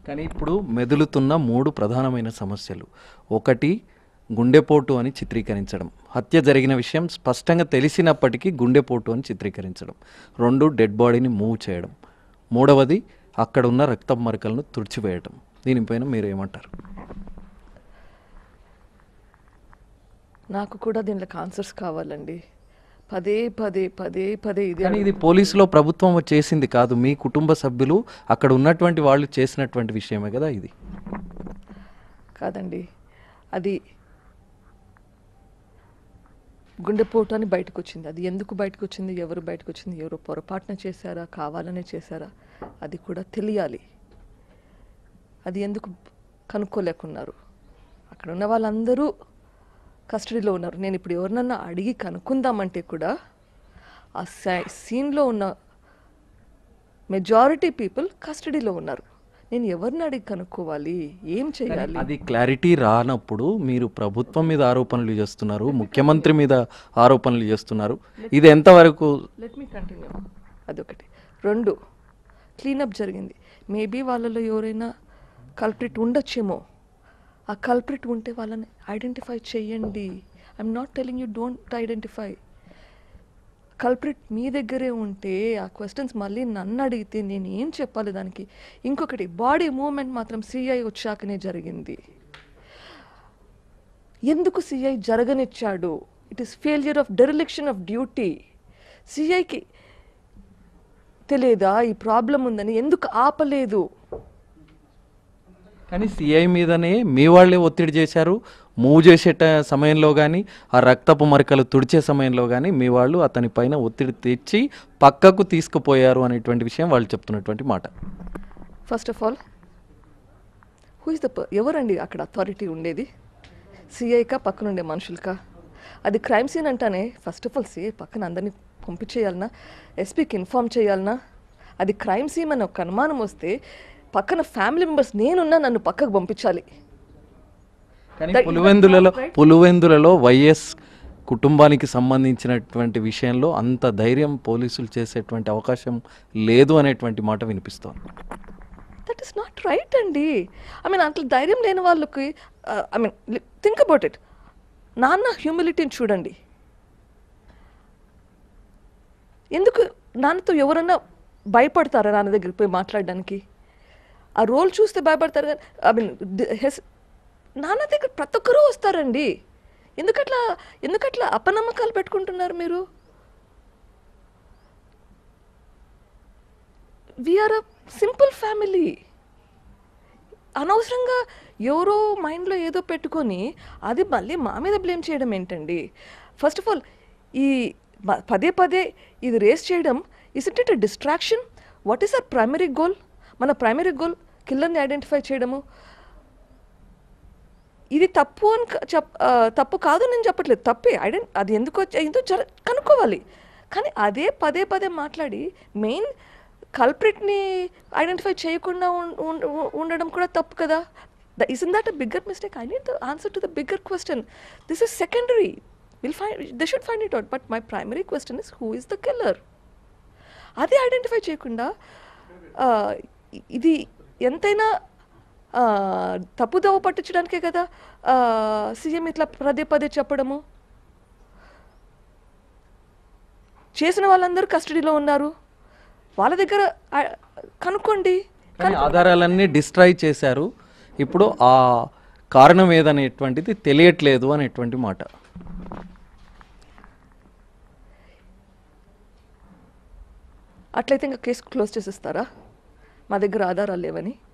కానీ ఇప్పుడు మెదులుతున్న మూడు ప్రధానమైన సమస్యలు ఒకటి గుండెపోటు అని చిత్రీకరించడం హత్య జరిగిన విషయం స్పష్టంగా తెలిసినప్పటికీ గుండెపోటు అని చిత్రీకరించడం రెండు డెడ్ బాడీని మూవ్ చేయడం మూడవది అక్కడ ఉన్న రక్తం మరకలను తుడిచివేయడం దీనిపైన మీరు ఏమంటారు నాకు కూడా దీనికి ఆన్సర్స్ కావాలండి పదే పదే పదే పదే ఇది కానీ ఇది పోలీసులో ప్రభుత్వం చేసింది కాదు మీ కుటుంబ సభ్యులు అక్కడ ఉన్నటువంటి వాళ్ళు చేసినటువంటి విషయమే కదా ఇది కాదండి అది గుండెపోటు అని బయటకు వచ్చింది అది ఎందుకు బయటకు వచ్చింది ఎవరు బయటకు వచ్చింది ఎవరు పొరపాటున చేశారా కావాలనే చేశారా అది కూడా తెలియాలి అది ఎందుకు కనుక్కోలేకున్నారు అక్కడ ఉన్న వాళ్ళందరూ కస్టడీలో ఉన్నారు నేను ఇప్పుడు ఎవరినన్నా అడిగి కనుక్కుందామంటే కూడా ఆ సీన్లో ఉన్న మెజారిటీ పీపుల్ కస్టడీలో ఉన్నారు నేను ఎవరిని అడిగి కనుక్కోవాలి ఏం చేయాలి అది క్లారిటీ రానప్పుడు మీరు ప్రభుత్వం మీద ఆరోపణలు చేస్తున్నారు ముఖ్యమంత్రి మీద ఆరోపణలు చేస్తున్నారు ఇది ఎంతవరకు లెట్ మీ కంటిన్యూ అదొకటి రెండు క్లీనప్ జరిగింది మేబీ వాళ్ళలో ఎవరైనా కల్ప్రిట్ ఉండొచ్చేమో ఆ కల్ప్రిట్ ఉంటే వాళ్ళని ఐడెంటిఫై చేయండి I'm not telling you don't identify culprit మీ దగ్గరే ఉంటే ఆ క్వశ్చన్స్ మళ్ళీ నన్ను అడిగితే నేను ఏం చెప్పాలి దానికి ఇంకొకటి బాడీ మూవ్మెంట్ మాత్రం సిఐ వచ్చాకనే జరిగింది ఎందుకు సిఐ జరగనిచ్చాడు it is failure of dereliction of duty సిఐకి తెలియదా ఈ ప్రాబ్లం ఉందని ఎందుకు ఆపలేదు కానీ సిఐ మీదనే మీ వాళ్ళే ఒత్తిడి చేశారు మూవ్ చేసే ట- సమయంలో కానీ ఆ రక్తపు మరకలు తుడిచే సమయంలో కానీ మీ వాళ్ళు అతని పైన ఒత్తిడి తెచ్చి పక్కకు తీసుకుపోయారు అనేటువంటి విషయం వాళ్ళు చెప్తున్నటువంటి మాట first of all who is the ఎవరండి అక్కడ అథారిటీ ఉండేది సిఐకా పక్కనుండే మనుషులకా అది క్రైమ్ సీన్ అంటానే ఫస్ట్ ఆఫ్ ఆల్ సిఐ పక్కన అందరినీ పంపించేయాలనా ఎస్పీకి ఇన్ఫామ్ చేయాలనా అది క్రైమ్ సీన్ అని ఒక అనుమానం వస్తే పక్కన ఫ్యామిలీ మెంబర్స్ నేనున్నా నన్ను పక్కకు పంపించాలి కానీ That- పులివెందులలో పులివెందులలో వైఎస్ కుటుంబానికి సంబంధించినటువంటి విషయంలో అంత ధైర్యం పోలీసులు చేసేటువంటి అవకాశం లేదు అనేటువంటి మాట వినిపిస్తోంది దట్ ఈస్ నాట్ రైట్ అండి ఐ మీన్ అట్లా ధైర్యం లేని వాళ్ళకి I mean think about it నాన్న హ్యూమిలిటీని చూడండి ఎందుకు నాన్నతో ఎవరన్నా భయపడతారా నాన్న దగ్గరికి పోయి మాట్లాడడానికి ఆ రోల్ చూస్తే భయపడతారు కానీ ఐ మీన్ హెస్ నాన్న దగ్గర ప్రతి ఒక్కరూ వస్తారండి ఎందుకట్లా ఎందుకట్లా అపనమ్మకాలు పెట్టుకుంటున్నారు మీరు వీఆర్ అ సింపుల్ ఫ్యామిలీ అనవసరంగా ఎవరో మైండ్లో ఏదో పెట్టుకొని అది మళ్ళీ మా మీద బ్లేమ్ చేయడం ఏంటండి ఫస్ట్ ఆఫ్ ఆల్ ఈ మ- పదే పదే ఇది రేస్ చేయడం is it it distraction what is our primary goal మన ప్రైమరీ గోల్ కిల్లర్ని ఐడెంటిఫై చేయడము ఇది తప్పు అని క- చెప్ ఆ, తప్పు కాదు నేను చెప్పట్లేదు తప్పే ఐడెంట్ అది ఎందుకు వచ్చి- ఎందుకు జర కనుక్కోవాలి కానీ అదే పదే పదే మాట్లాడి మెయిన్ కల్ప్రిట్ని ఐడెంటిఫై చేయకుండా ఉం- ఉం- ఉం- ఉండడం కూడా తప్పు కదా is in that a bigger mistake I need the answer to the bigger question this is secondary will find they should find it out but my primary question is who is the killer అది identify చేయకుండా ఆ, ఇ- ఇది ఎంతైనా ఆ, తప్పుదోవ పట్టించడానికే కదా CM ఇట్లా పదే పదే చెప్పడము చేసిన వాళ్ళందరూ కస్టడీలో ఉన్నారు వాళ్ళ దగ్గర ఆ, కనుక్కోండి కానీ ఆధారాలన్నీ డిస్ట్రాయ్ చేశారు ఇప్పుడు ఆ కారణం ఏదనేటువంటిది తెలియట్లేదు అనేటువంటి మాట అట్లయితే ఇంకా కేసు క్లోజ్ చేసేస్తారా మా దగ్గర ఆధారాలు లేవని